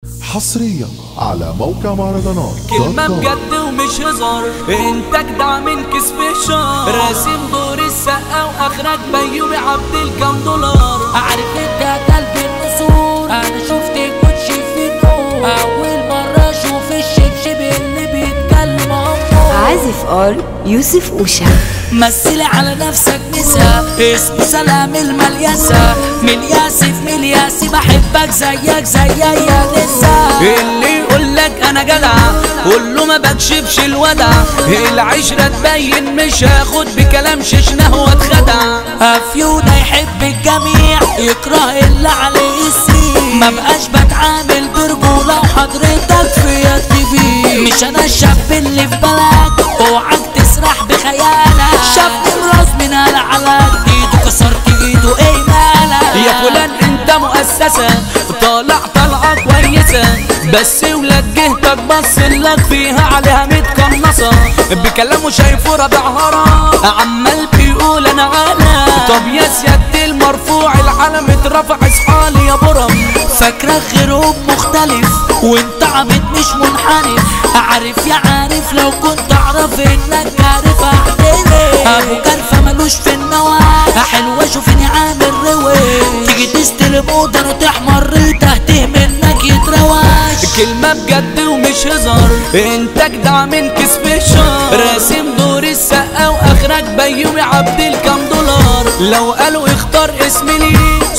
حصريا على موقع مهرجانات كلمة بجد ومش هزار انت جدع من كسب الشهر راسم دور السقا واخرك بيومي عبد الكام دولار عارف انت قلب النسور انا شفت كوتشي في النور اول مرة اشوف الشبشب اللي بيتكلم امه عازف ار يوسف اوشا مثلي على نفسك نسا اسمه سلام المليسة ملياسي في ملياسي بحبك زيك زي يا نسا اللي يقولك انا جدع قول له ما بكشفش الودع العشرة تبين مش هاخد بكلام ششنه واتخدع افيونا يحب الجميع يكره اللي عليه السين ما بقاش بتعامل برجولة وحضرتك في التي في مش انا الشاب اللي في بالك اوعك تسرح بخيالك شاب الراس من على على ايده كسرت ايده ايه مالك يا فلان انت مؤسسة طالع طلعة كويسة بس ولاد جهتك بص لك فيها عليها متقنصة بكلامه شايفه رابع هرا عمال بيقول انا عالم طب يا سيادة المرفوع العلم اترفع اصحالي يا برم فاكرك غيرهم مختلف وانت عبيط مش منحرف عارف يا عارف لو كنت اعرف انك عارف اعترف ابو كرفة ملوش في النواة حلوة شوفني عامل روي تيجي تستلم اوضه تحمر تهته منك يترواش كلمة بجد ومش هزار انت جدع من كسب الشهر راسم دور السقا واخرك بيومي عبد الكام دولار لو قالوا اختار اسم لي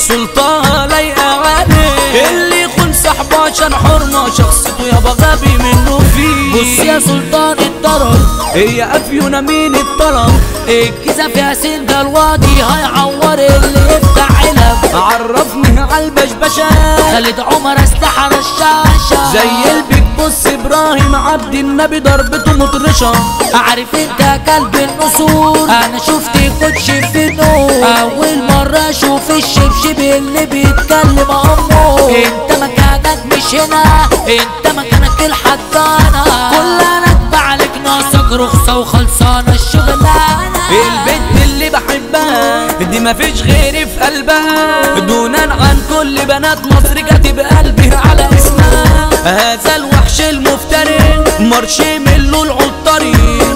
سلطان لايقة عليه اللي يخون صاحبه عشان حرمة شخصيته يابا غبي منه فيه بص يا سلطان الضرر هي افيونا مين الطلب الجيزة فيها سند الواضي هيعور اللي يفتح علب عرفني عالبشبشة خالد عمر اسلحة رشاشة زي البيك بص ابراهيم عبد النبي ضربته مطرشة عارف انت كلب النسور انا شفت كوتش في النور اول مرة اشوف الشبشب اللي بيتكلم امه انت مكانك مش هنا انت مكانك الحضانة كل انا اتبع لك ناقصك رخصة وخلصانة الشغلانة البنت اللي بحبها دي مفيش غيري في قلبها دونا عن كل بنات مصر كاتب قلبي على اسمها هذا الوحش المفتري مرشي من له العطاري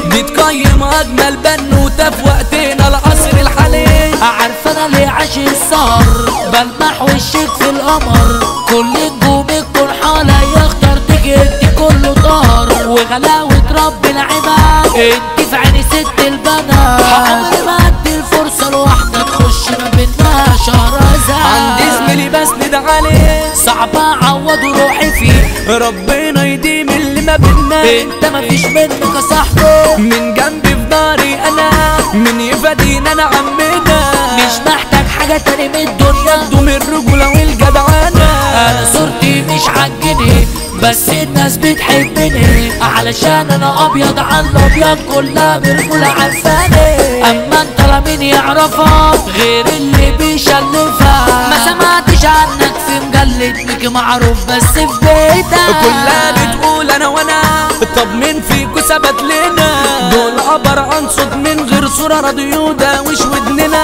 بتقيم اجمل بنوته في وقتنا العصر الحالي عارفة انا ليه عاشق السهر بلمح وشك في القمر كل نجوم الكون حواليا اخترتك انت كله طار وغلاوة رب العباد انت في عيني ست البنات عمري ما ادي الفرصة لواحدة تخش ما بينا شهرزاد عندي زميلي بسند عليه صعب اعوض روحي فيه ربنا يديم اللي ما بينا انت مفيش منك يا صاحبي من جنبي في داري انا من يفادينا انا عمنا مش محتاج حاجة تاني من الدنيا دوم الرجولة والجدعانة انا صورتي مش عجني بس الناس بتحبني علشان انا ابيض عن الابيض كلها برجولة عارفاني اما انت لا مين يعرفك غير اللي بيشلفك ما سمعتش عنك في مجلة ميكي معروف بس في بيتك كلها بتقول انا وانا طب مين فيكو ثبت لنا دول عبر عن صوت من غير صورة راديو ده وش ودننا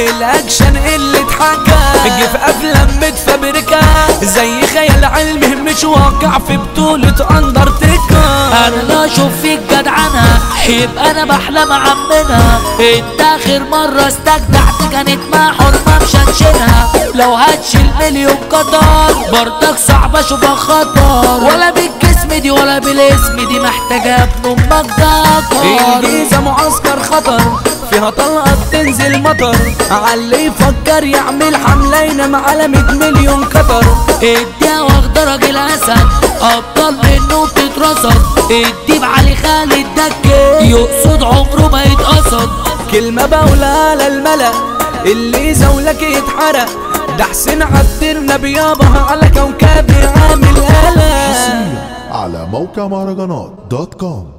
الاكشن اللي اتحكى جه في افلام متفبركة زي خيال علمي مش واقع في بطولة اندرتيكر انا لا اشوف فيك جدعنة يبقى انا بحلم عمنا انت اخر مرة استجدعت كانت مع حرمة مشنشنها لو هتشيل مليون قطر برضك صعب اشوفها خطر ولا بالجسم دي ولا بالاسم دي محتاجة ابن امك دكر الجيزة معسكر خطر فيها طلقة بتنزل مطر عاللي يفكر يعمل حملة ينام على 100 مليون قطر اديها واخده راجل اسد ابطال منه بتترصد الديب علي خالد دكة يقصد عمره ما يتقصد كلمة بقولها للملأ اللي زولك يتحرق ده حسين عبد النبي يابا على كوكب عامل قلق على موقع مهرجانات دوت كوم